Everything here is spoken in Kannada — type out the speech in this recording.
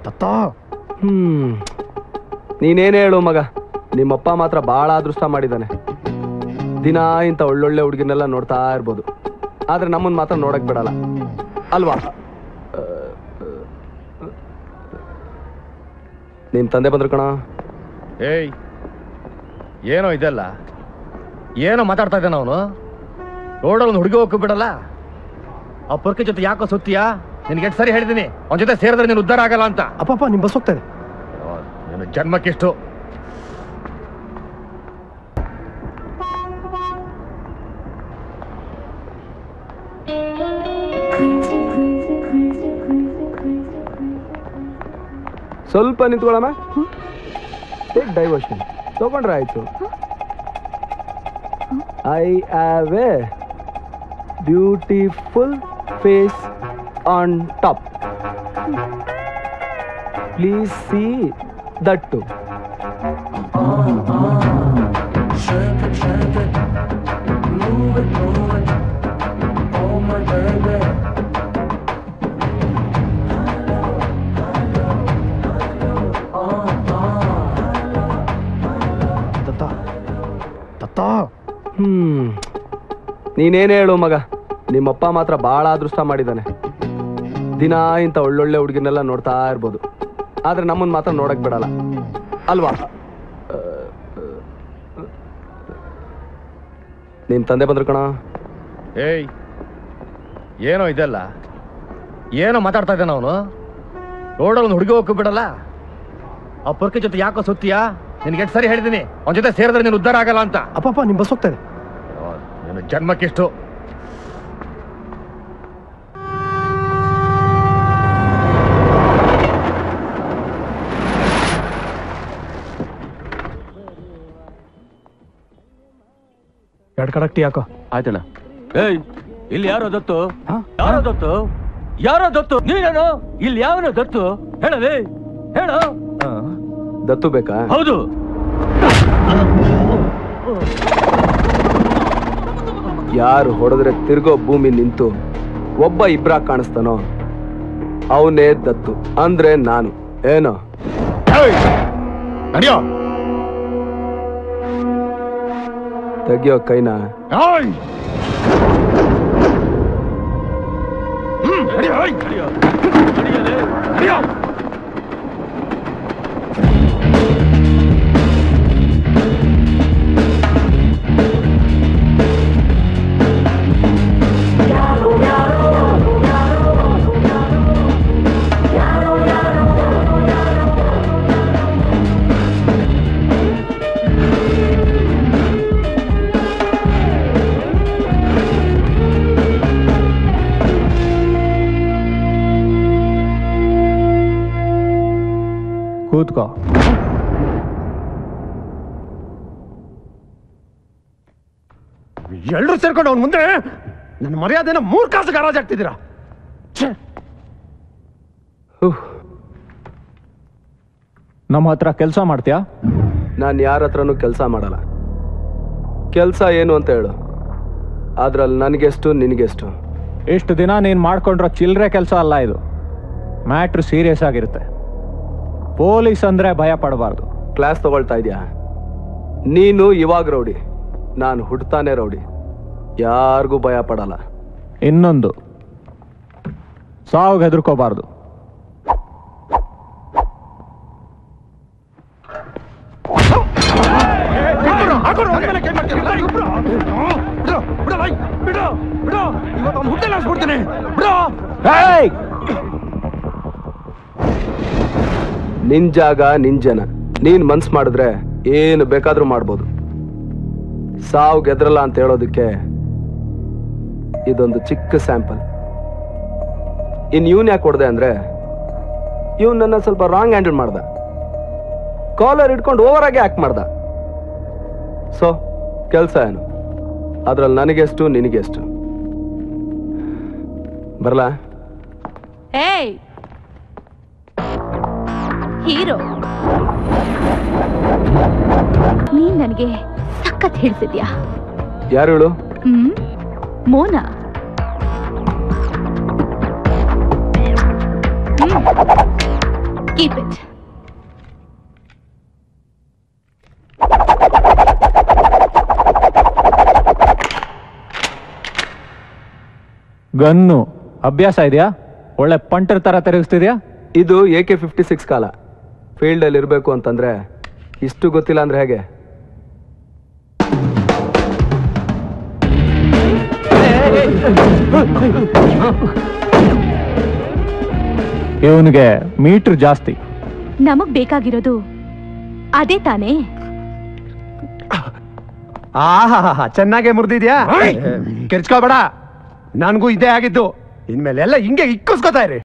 ದತ್ತ ಹ್ಮ್ ನೀನೇನು ಹೇಳು ಮಗ ನಿಮ್ಮಪ್ಪ ಮಾತ್ರ ಭಾಳ ಅದೃಷ್ಟ ಮಾಡಿದ್ದಾನೆ ದಿನ ಇಂಥ ಒಳ್ಳೊಳ್ಳೆ ಹುಡುಗಿನೆಲ್ಲ ನೋಡ್ತಾ ಇರ್ಬೋದು ಆದ್ರೆ ನಮ್ಮನ್ನ ಮಾತ್ರ ನೋಡಕ್ ಬಿಡಲ್ಲ ಅಲ್ವಾ ನಿಮ್ ತಂದೆ ಬಂದ್ರು ಕಣ ಏಯ್ ಏನೋ ಇದೆಲ್ಲ ಏನೋ ಮಾತಾಡ್ತಾ ಇದ್ದಾನ ಅವನು ರೋಡಲ್ಲಿ ಒಂದು ಹುಡುಗಿ ಹೋಗಕ್ಕೆ ಬಿಡಲ್ಲ ಆ ಪೊರ್ಕೆ ಜೊತೆ ಯಾಕೋ ಸುತ್ತೀಯಾ ನಿನ್ಗೆ ಎಷ್ಟು ಸರಿ ಹೇಳಿದ್ದೀನಿ ಅವನ ಜೊತೆ ಸೇರಿದ್ರೆ ನೀನು ಉದ್ಧಾರ ಆಗಲ್ಲ ಅಂತ ಅಪ್ಪಪ್ಪ ನಿಮ್ ಬಸ್ ಹೋಗ್ತಾ ಇದೆ ನಿನ್ನ ಜನ್ಮಕ್ಕಿಷ್ಟು ಸ್ವಲ್ಪ ನಿಂತ್ಕೊಳ್ಳಮ್ಮ ಟೇಕ್ ಡೈವರ್ಷನ್ ತಗೊಂಡ್ರೆ ಆಯ್ತು I have a beautiful face on top please see that to Datta Datta ಹ್ಮ್ ನೀನೇನು ಹೇಳು ಮಗ ನಿಮ್ಮಪ್ಪ ಮಾತ್ರ ಭಾಳ ಅದೃಷ್ಟ ಮಾಡಿದ್ದಾನೆ ದಿನ ಇಂಥ ಒಳ್ಳೊಳ್ಳೆ ಹುಡುಗಿನೆಲ್ಲ ನೋಡ್ತಾ ಇರ್ಬೋದು ಆದ್ರೆ ನಮ್ಮನ್ನ ಮಾತ್ರ ನೋಡಕ್ ಬಿಡಲ್ಲ ಅಲ್ವಾ ನಿಮ್ ತಂದೆ ಬಂದ್ರು ಕಣ ಏಯ್ ಏನೋ ಇದೆಲ್ಲ ಏನೋ ಮಾತಾಡ್ತಾ ಇದ್ದಾನ ಅವನು ರೋಡಲ್ಲಿ ಒಂದು ಹುಡುಗಿ ಹೋಗಕ್ಕೆ ಬಿಡಲ್ಲ ಆ ಪೊರ್ಕೆ ಜೊತೆ ಯಾಕೋ ಸುತ್ತೀಯಾ ನಿನ್ಗೆ ಎಷ್ಟು ಸರಿ ಹೇಳಿದ್ದೀನಿ ಅವನ ಜೊತೆ ಸೇರಿದ್ರೆ ನೀನು ಉದ್ಧಾರ ಆಗಲ್ಲ ಅಂತ ಅಪ್ಪಪ್ಪ ನಿಮ್ ಬಸ್ ಹೋಗ್ತಾ ಇದೆ ನಿನ್ನ ಜನ್ಮಕ್ಕಿಷ್ಟು ಎರಡು ಕಡಕ್ ಟೀ ಹಾಕೋ ಆಯ್ತಣ್ಣ ಏಯ್ ಇಲ್ಲಿ ಯಾರೋ ದತ್ತು ಯಾರೋ ದತ್ತು ಯಾರೋ ದತ್ತು ನೀನೇನು ಇಲ್ಲಿ ಯಾವನೋ ದತ್ತು ಹೇಳಲೇ ಹೇಳು ದತ್ತು ಬೇಕಾ ಹೌದು ಯಾರು ಹೊಡೆದ್ರೆ ತಿರ್ಗೋ ಭೂಮಿ ನಿಂತು ಒಬ್ಬ ಇಬ್ರ ಕಾಣಿಸ್ತಾನೋ ಅವನೇ ದತ್ತು ಅಂದ್ರೆ ನಾನು ಏನೋ ನಡಿಯೋ ತೆಗಿಯೋ ಕೈನ ಕೂತ್ಕೋ ಎಲ್ರು ಸೇರ್ಕೊಂಡು ಅವ್ನ ಮುಂದೆ ನನ್ನ ಮರ್ಯಾದೆನ ಮೂರ್ ಕಾಸು ಗರಾಜ್ ಆಗ್ತಿದ್ದೀರಾ ನಮ್ಮ ಹತ್ರ ಕೆಲಸ ಮಾಡ್ತೀಯಾ ನಾನು ಯಾರ ಹತ್ರನೂ ಕೆಲಸ ಮಾಡಲ್ಲ ಕೆಲಸ ಏನು ಅಂತ ಹೇಳು ಅದ್ರಲ್ಲಿ ನನಗೆಷ್ಟು ನಿನಗೆಷ್ಟು ಇಷ್ಟು ದಿನ ನೀನು ಮಾಡ್ಕೊಂಡ್ರೋ ಚಿಲ್ಲರೆ ಕೆಲಸ ಅಲ್ಲ ಇದು ಮ್ಯಾಟ್ರ್ ಸೀರಿಯಸ್ ಆಗಿರುತ್ತೆ ಪೊಲೀಸ್ ಅಂದ್ರೆ ಭಯ ಪಡಬಾರ್ದು ಕ್ಲಾಸ್ ತಗೊಳ್ತಾ ಇದೆಯಾ ನೀನು ಇವಾಗ ರೌಡಿ ನಾನು ಹುಡ್ತಾನೆ ರೌಡಿ ಯಾರಿಗೂ ಭಯ ಪಡಲ್ಲ ಇನ್ನೊಂದು ಸಾವು ಹೆದರ್ಕೋಬಾರ್ದು ನಿನ್ ಜಾಗ ನಿನ್ ಜನ ನೀನ್ ಮನ್ಸ್ ಮಾಡಿದ್ರೆ ಏನು ಬೇಕಾದ್ರೂ ಮಾಡ್ಬೋದು ಸಾವು ಗೆದ್ರಲ್ಲ ಅಂತ ಹೇಳೋದಕ್ಕೆ ಇದೊಂದು ಚಿಕ್ಕ ಸ್ಯಾಂಪಲ್ ಇನ್ ಇವನ್ ಯಾಕೆ ಹೊಡೆದೆ ಅಂದ್ರೆ ಇವನ್ ನನ್ನ ಸ್ವಲ್ಪ ರಾಂಗ್ ಹ್ಯಾಂಡಲ್ ಮಾಡ್ದ ಕಾಲರ್ ಇಟ್ಕೊಂಡು ಓವರ್ ಆಗಿ ಆಕ್ಟ್ ಮಾಡ್ದ ಸೊ ಕೆಲ್ಸ ಏನು ಅದ್ರಲ್ಲಿ ನನಗೆಷ್ಟು ನಿನಗೆಷ್ಟು ಬರಲಾ ಏಯ್ ಹೀರೋ ನೀನ್ ನನಗೆ ಸಖತ್ ಹೇಳ್ಸಿದ್ಯಾ ಯಾರು ಹೇಳು ಹ್ಮ್ ಮೋನಾ ಹ್ಮ್. ಕೀಪ್ ಇಟ್ ಗನ್ನು ಅಭ್ಯಾಸ ಇದೆಯಾ ಒಳ್ಳೆ ಪಂಟರ್ ತರ ತಿರುಗಿಸ್ತಿದ್ಯಾ ಇದು ಎ ಕೆ ಫಿಫ್ಟಿ ಸಿಕ್ಸ್ ಕಾಲ ಫೀಲ್ಡಲ್ಲಿ ಇರಬೇಕು ಅಂತಂದ್ರೆ ಇಷ್ಟು ಗೊತ್ತಿಲ್ಲ ಅಂದ್ರೆ ಹೇಗೆ ಇವನಿಗೆ ಮೀಟ್ರ್ ಜಾಸ್ತಿ ನಮಗ್ ಬೇಕಾಗಿರೋದು ಅದೇ ತಾನೇ ಆಹಾ ಚೆನ್ನಾಗೆ ಮುರಿದಿದ್ಯಾ ಕೆರ್ಚ್ಕೋಬೇಡ ನನ್ಗೂ ಇದೇ ಆಗಿದ್ದು ಇನ್ಮೇಲೆ ಎಲ್ಲ ಹಿಂಗೆ ಇಕ್ಕಿಸ್ಕೊತಾ ಇರಿ